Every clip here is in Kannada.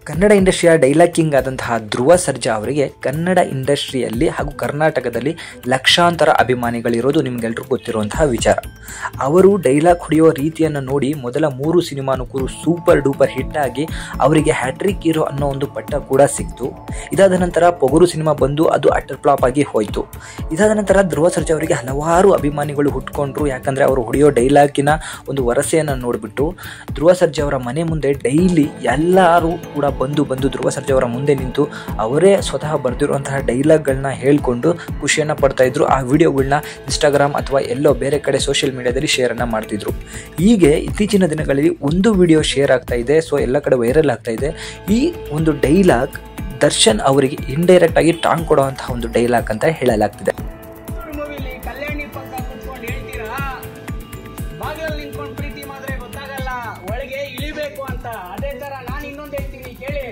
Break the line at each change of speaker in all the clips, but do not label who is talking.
ಕನ್ನಡ ಇಂಡಸ್ಟ್ರಿಯ ಡೈಲಾಗ್ ಕಿಂಗ್ ಆದಂತಹ ಧ್ರುವ ಸರ್ಜಾ ಅವರಿಗೆ ಕನ್ನಡ ಇಂಡಸ್ಟ್ರಿಯಲ್ಲಿ ಹಾಗೂ ಕರ್ನಾಟಕದಲ್ಲಿ ಲಕ್ಷಾಂತರ ಅಭಿಮಾನಿಗಳಿರೋದು ನಿಮ್ಗೆಲ್ರಿಗೂ ಗೊತ್ತಿರುವಂತಹ ವಿಚಾರ ಅವರು ಡೈಲಾಗ್ ಹೊಡೆಯೋ ರೀತಿಯನ್ನು ನೋಡಿ ಮೊದಲ ಮೂರು ಸಿನಿಮಾನು ಕೂಡ ಸೂಪರ್ ಡೂಪರ್ ಹಿಟ್ ಆಗಿ ಅವರಿಗೆ ಹ್ಯಾಟ್ರಿಕ್ ಹೀರೋ ಅನ್ನೋ ಒಂದು ಪಟ್ಟ ಕೂಡ ಸಿಕ್ತು ಇದಾದ ನಂತರ ಪೊಗರು ಸಿನಿಮಾ ಬಂದು ಅದು ಅಟರ್ ಫ್ಲಾಪ್ ಆಗಿ ಹೋಯಿತು ಇದಾದ ನಂತರ ಧ್ರುವ ಸರ್ಜಾ ಅವರಿಗೆ ಹಲವಾರು ಅಭಿಮಾನಿಗಳು ಹುಟ್ಕೊಂಡ್ರು ಯಾಕಂದರೆ ಅವರು ಹೊಡೆಯೋ ಡೈಲಾಗಿನ ಒಂದು ವರಸೆಯನ್ನು ನೋಡಿಬಿಟ್ಟು ಧ್ರುವ ಸರ್ಜಾ ಅವರ ಮನೆ ಮುಂದೆ ಡೈಲಿ ಎಲ್ಲರೂ ಕೂಡ ಬಂದು ಬಂದು ಧ್ರುವ ಸರ್ಜಾ ಅವರ ಮುಂದೆ ನಿಂತು ಅವರೇ ಸ್ವತಃ ಬರೆದಿರುವಂತಹ ಡೈಲಾಗ್ಗಳನ್ನ ಹೇಳ್ಕೊಂಡು ಖುಷಿಯನ್ನು ಪಡ್ತಾ ಇದ್ರು ಆ ವಿಡಿಯೋಗಳನ್ನ ಇನ್ಸ್ಟಾಗ್ರಾಮ್ ಅಥವಾ ಎಲ್ಲೋ ಬೇರೆ ಕಡೆ ಸೋಷಿಯಲ್ ಮೀಡಿಯಾದಲ್ಲಿ ಶೇರನ್ನು ಮಾಡ್ತಿದ್ರು ಹೀಗೆ ಇತ್ತೀಚಿನ ದಿನಗಳಲ್ಲಿ ಒಂದು ವಿಡಿಯೋ ಶೇರ್ ಆಗ್ತಾ ಇದೆ ಸೊ ಎಲ್ಲ ಕಡೆ ವೈರಲ್ ಆಗ್ತಾ ಇದೆ ಈ ಒಂದು ಡೈಲಾಗ್ ದರ್ಶನ್ ಅವರಿಗೆ ಇಂಡೈರೆಕ್ಟ್ ಆಗಿ ಟಾಂಗ್ ಕೊಡುವಂತಹ ಒಂದು ಡೈಲಾಗ್ ಅಂತ ಹೇಳಲಾಗ್ತಿದೆ
ಮೂವಿಲಿ ಕಲ್ಯಾಣಿ ಪಕ್ಕ ಕುತ್ಕೊಂಡು ಹೇಳ್ತೀರಾ ಬಾಗಿಲಲ್ಲಿ ನಿಂತ್ಕೊಂಡು ಪ್ರೀತಿ ಮಾಡಿದ್ರೆ ಗೊತ್ತಾಗಲ್ಲ ಒಳಗೆ ಇಳಿಬೇಕು ಅಂತ ಅದೇ ತರ ನಾನು ಇನ್ನೊಂದು ಹೇಳ್ತೀನಿ ಕೇಳಿ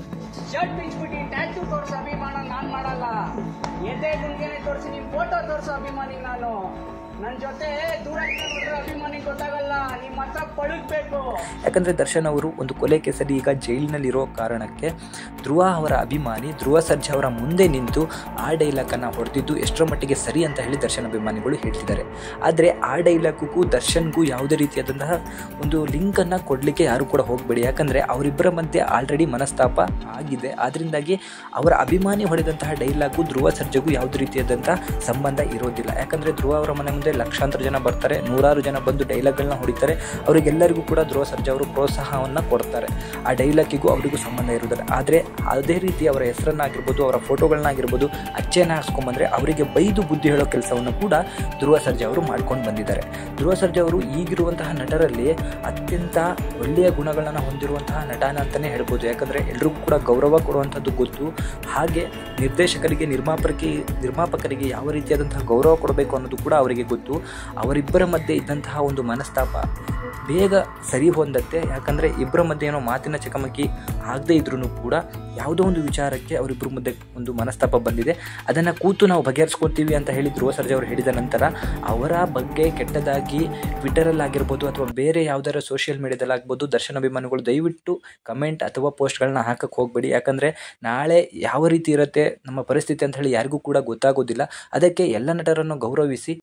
ಶರ್ಟ್ ಬಿಚ್ಬಿಟ್ಟು ಟ್ಯಾಟೂ ತೋರಿಸೋ ಅಭಿಮಾನ ನಾನ್ ಮಾಡಲ್ಲ ಎದೆ ಗುಂಗೆನೆ ತೋರಿಸಿ ನಿಮ್ ಫೋಟೋ ತೋರಿಸೋ ಅಭಿಮಾನಿ ನಾನು ನನ್ ಜೊತೆ ದೂರ ಇದ್ದು ನೋಡಿದ್ರೆ ಅಭಿಮಾನಿ ಗೊತ್ತಾಗಲ್ಲ ನಿಮ್ ಹತ್ರ ಪಳಗ್ಬೇಕು
ಯಾಕಂದರೆ ದರ್ಶನ್ ಅವರು ಒಂದು ಕೊಲೆ ಕೇಸಲ್ಲಿ ಈಗ ಜೈಲಿನಲ್ಲಿರೋ ಕಾರಣಕ್ಕೆ ಧ್ರುವ ಅವರ ಅಭಿಮಾನಿ ಧ್ರುವ ಸರ್ಜಾ ಅವರ ಮುಂದೆ ನಿಂತು ಆ ಡೈಲಾಗನ್ನು ಹೊಡೆದಿದ್ದು ಎಷ್ಟರ ಮಟ್ಟಿಗೆ ಸರಿ ಅಂತ ಹೇಳಿ ದರ್ಶನ್ ಅಭಿಮಾನಿಗಳು ಹೇಳ್ತಿದ್ದಾರೆ ಆದರೆ ಆ ಡೈಲಾಗ್ಗೂ ದರ್ಶನ್ಗೂ ಯಾವುದೇ ರೀತಿಯಾದಂತಹ ಒಂದು ಲಿಂಕನ್ನು ಕೊಡಲಿಕ್ಕೆ ಯಾರು ಕೂಡ ಹೋಗಬೇಡಿ ಯಾಕಂದರೆ ಅವರಿಬ್ಬರ ಮಧ್ಯೆ ಆಲ್ರೆಡಿ ಮನಸ್ತಾಪ ಆಗಿದೆ ಆದ್ದರಿಂದಾಗಿ ಅವರ ಅಭಿಮಾನಿ ಹೊಡೆದಂತಹ ಡೈಲಾಗು ಧ್ರುವ ಸರ್ಜಾಗೂ ಯಾವುದೇ ರೀತಿಯಾದಂಥ ಸಂಬಂಧ ಇರೋದಿಲ್ಲ ಯಾಕಂದರೆ ಧ್ರುವ ಅವರ ಮನೆ ಮುಂದೆ ಲಕ್ಷಾಂತರ ಜನ ಬರ್ತಾರೆ ನೂರಾರು ಜನ ಬಂದು ಡೈಲಾಗ್ಗಳನ್ನ ಹೊಡಿತಾರೆ ಅವರಿಗೆಲ್ಲರಿಗೂ ಕೂಡ ಧ್ರುವ ಸರ್ಜಾ ಅವರು ಪ್ರೋತ್ಸಾಹವನ್ನು ಕೊಡ್ತಾರೆ ಆ ಡೈಲಾಗಿಗೂ ಅವರಿಗೂ ಸಂಬಂಧ ಇರೋದಿಲ್ಲ ಆದರೆ ಅದೇ ರೀತಿ ಅವರ ಹೆಸರನ್ನಾಗಿರ್ಬೋದು ಅವರ ಫೋಟೋಗಳನ್ನಾಗಿರ್ಬೋದು ಅಚ್ಚೆಯನ್ನು ಹಾಕ್ಸ್ಕೊಂಬಂದರೆ ಅವರಿಗೆ ಬೈದು ಬುದ್ಧಿ ಹೇಳೋ ಕೆಲಸವನ್ನು ಕೂಡ ಧ್ರುವ ಸರ್ಜಾ ಅವರು ಮಾಡ್ಕೊಂಡು ಬಂದಿದ್ದಾರೆ ಧ್ರುವ ಸರ್ಜಾ ಅವರು ಈಗಿರುವಂತಹ ನಟರಲ್ಲಿ ಅತ್ಯಂತ ಒಳ್ಳೆಯ ಗುಣಗಳನ್ನು ಹೊಂದಿರುವಂತಹ ನಟನ ಅಂತಲೇ ಹೇಳ್ಬೋದು ಯಾಕಂದರೆ ಎಲ್ರಿಗೂ ಕೂಡ ಗೌರವ ಕೊಡುವಂಥದ್ದು ಗೊತ್ತು ಹಾಗೆ ನಿರ್ದೇಶಕರಿಗೆ ನಿರ್ಮಾಪಕರಿಗೆ ನಿರ್ಮಾಪಕರಿಗೆ ಯಾವ ರೀತಿಯಾದಂತಹ ಗೌರವ ಕೊಡಬೇಕು ಅನ್ನೋದು ಕೂಡ ಅವರಿಗೆ ಗೊತ್ತು ಅವರಿಬ್ಬರ ಮಧ್ಯೆ ಇದ್ದಂತಹ ಒಂದು ಮನಸ್ತಾಪ ಬೇಗ ಸರಿ ಹೊಂದತ್ತೆ ಯಾಕಂದರೆ ಇಬ್ಬರ ಮಧ್ಯೆ ಏನೋ ಮಾತಿನ ಚಕಮಕಿ ಆಗದೇ ಇದ್ರೂ ಕೂಡ ಯಾವುದೋ ಒಂದು ವಿಚಾರಕ್ಕೆ ಅವರಿಬ್ಬರ ಮಧ್ಯೆ ಒಂದು ಮನಸ್ತಾಪ ಬಂದಿದೆ ಅದನ್ನು ಕೂತು ನಾವು ಬಗೆಹರಿಸ್ಕೊಳ್ತೀವಿ ಅಂತ ಹೇಳಿ ಧ್ರುವ ಸರ್ಜಾ ಅವರು ಹೇಳಿದ ನಂತರ ಅವರ ಬಗ್ಗೆ ಕೆಟ್ಟದಾಗಿ ಟ್ವಿಟರಲ್ಲಾಗಿರ್ಬೋದು ಅಥವಾ ಬೇರೆ ಯಾವುದಾರ ಸೋಷಿಯಲ್ ಮೀಡಿಯಾದಲ್ಲಾಗ್ಬೋದು ದರ್ಶನ ಅಭಿಮಾನಿಗಳು ದಯವಿಟ್ಟು ಕಮೆಂಟ್ ಅಥವಾ ಪೋಸ್ಟ್ಗಳನ್ನ ಹಾಕಕ್ಕೆ ಹೋಗಬೇಡಿ ಯಾಕಂದರೆ ನಾಳೆ ಯಾವ ರೀತಿ ಇರುತ್ತೆ ನಮ್ಮ ಪರಿಸ್ಥಿತಿ ಅಂತ ಹೇಳಿ ಯಾರಿಗೂ ಕೂಡ ಗೊತ್ತಾಗೋದಿಲ್ಲ ಅದಕ್ಕೆ ಎಲ್ಲ ನಟರನ್ನು ಗೌರವಿಸಿ